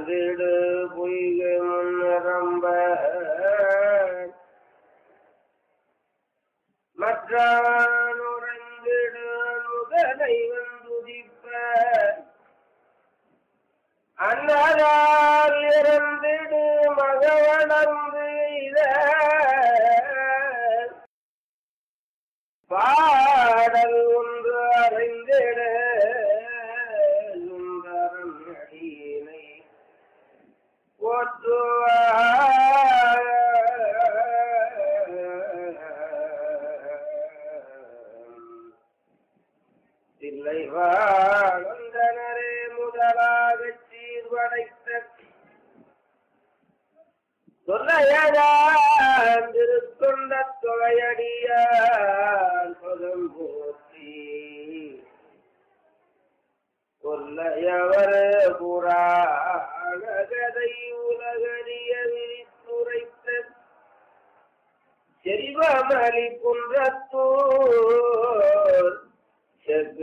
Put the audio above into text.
உறந்திடு பொய்கை முன்னரம்ப மற்றான் உறந்திடு முதலை வந்துதிப்ப அன்னதால் இறந்திடு மகவளர்ந்து இத பாடல் ஒன்று அறிந்திட சுந்தரம் அடியினை போற்றுவார் தில்லை வாழ்ந்தனரே முதலாகச் சீர்வடைத்த சொல்லையதான் திருத்தொண்ட தொகையடியார் பதம் போற்றி கொல்லையவர் புராண கதை உலகறிய விரித்துரைத்த செல்வமலி குன்றத்தூர் செவ்வி